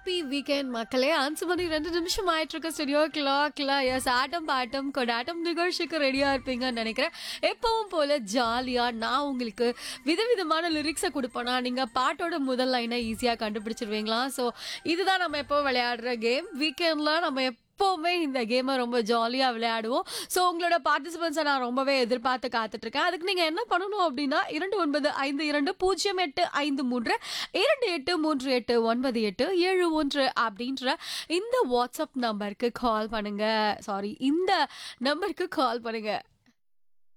happy weekend மக்களே அஞ்சு மணி ரெண்டு நிமிஷம் ஆயிட்டு இருக்க ஸ்டுடியோ கிளாக்ல எஸ் ஆட்டம் பாட்டம் கொண்டாட்டம் நிகழ்ச்சிக்கு ரெடியா இருப்பீங்கன்னு நினைக்கிறேன் எப்பவும் போல ஜாலியா நான் உங்களுக்கு விதவிதமான லிரிக்ஸை கொடுப்பேனா நீங்க பாட்டோட முதல் லைனை ஈஸியா கண்டுபிடிச்சிருவீங்களா ஸோ இதுதான் நம்ம எப்போ விளையாடுற கேம் வீக்கெண்ட்ல நம்ம எப்போவுமே இந்த கேமை ரொம்ப ஜாலியாக விளையாடுவோம் ஸோ உங்களோட பார்ட்டிசிபென்ட்ஸை நான் ரொம்பவே எதிர்பார்த்து காத்துட்டு இருக்கேன் அதுக்கு நீங்கள் என்ன பண்ணணும் அப்படின்னா இரண்டு ஒன்பது ஐந்து இரண்டு பூஜ்ஜியம் எட்டு ஐந்து மூன்று இரண்டு எட்டு மூன்று எட்டு ஒன்பது எட்டு ஏழு ஒன்று அப்படின்ற இந்த வாட்ஸ்அப் நம்பருக்கு கால் பண்ணுங்க சாரி இந்த நம்பருக்கு கால் பண்ணுங்க